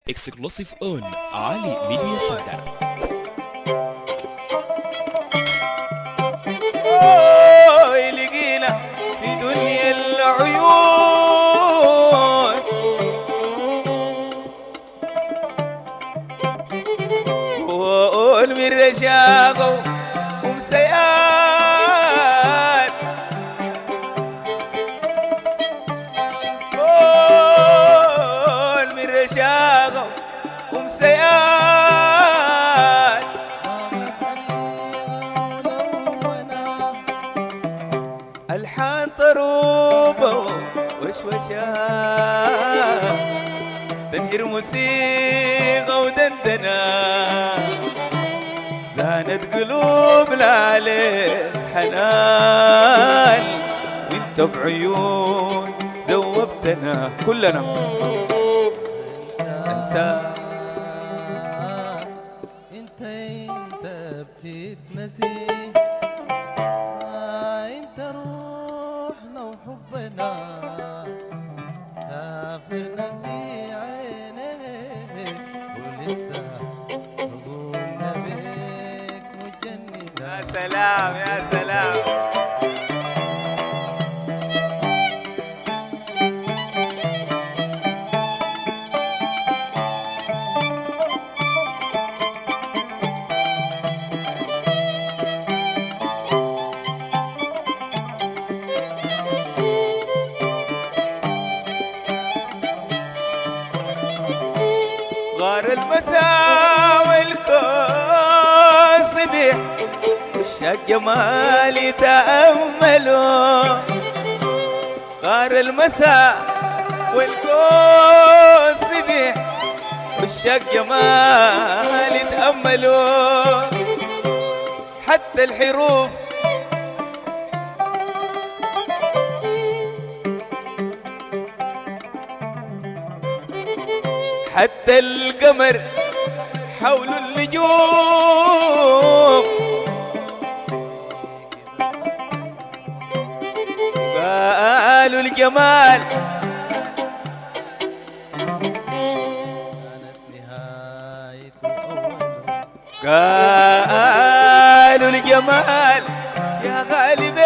exclusive on Ali Media Center. أوه، لقينا في دنيا العيون وقول من رشاقه ومسيان قول من رشاقه ومسيان الحان طروبه وشوشة تنهر موسيقى ودندنة زانت قلوبنا للحنان وانت في عيون زوبتنا كلنا انسى انت انت بتتنسي آه انت روحنا وحبنا سافرنا في عينيك ولسه عقولنا بيك متجننة يا سلام يا سلام غار المساء والكون صبيح والشاق جمالي تأملوا غار المساء والكون صبيح والشاق جمالي تأملوا حتى الحروف حتى القمر حول النجوم قالوا الجمال كانت نهايته أوله قالوا الجمال يا غالبين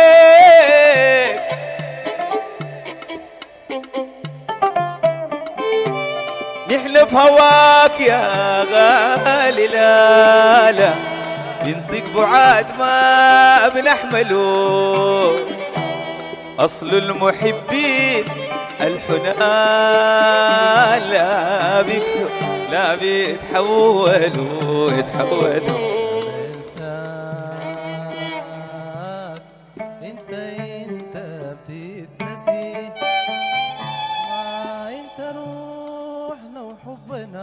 نحن في هواك يا غالي لا لا ينطق بعاد ما بنحمله أصل المحبين الحنان لا بيكسر لا بيتحولوا يتحولوا انساك انت انت بتتنسي ما انت روحنا وحبنا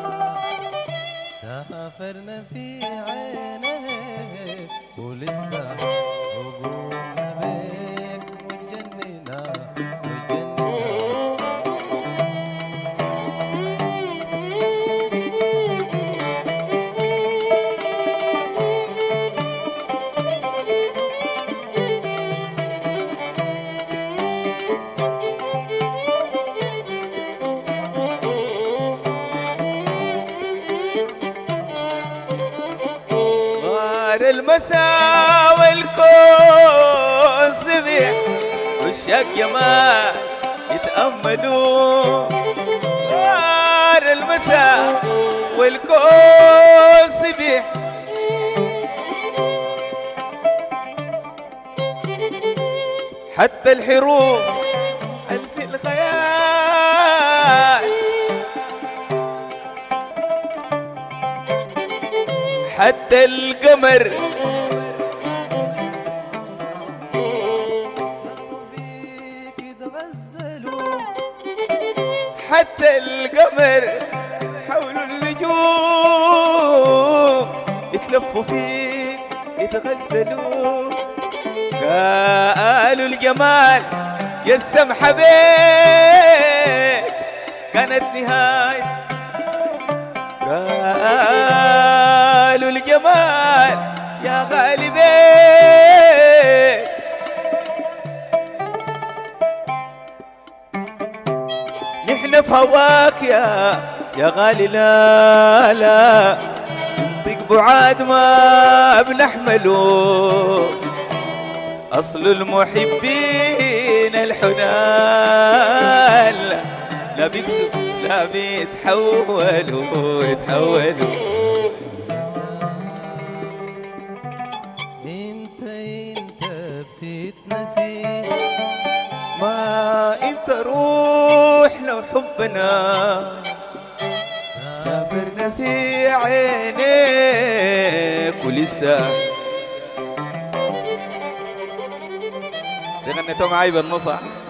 سافرنا في عينيك ولسه عقولنا بيك متجننة متجننة غار المساء والكون سمع والشق جمال يتأملوا غار المساء والكون سمع حتى الحروف ألف الخيال حتى القمر بيك يتغزلوا حتى القمر حول النجوم يتلفوا فيك يتغزلوا قالوا الجمال يا السمحة بيك كانت نهاية قالوا الجمال يا غالي بيك نحن في هواك يا يا غالي لا لا ينطق بعاد ما بنحمله أصل المحبين الحنال لا بيكسب لا بيتحولوا يتحولوا انت انت بتتنسي ما انت روحنا وحبنا سافرنا في عينيك ولسه دي غنيتوا معي بالنص ها؟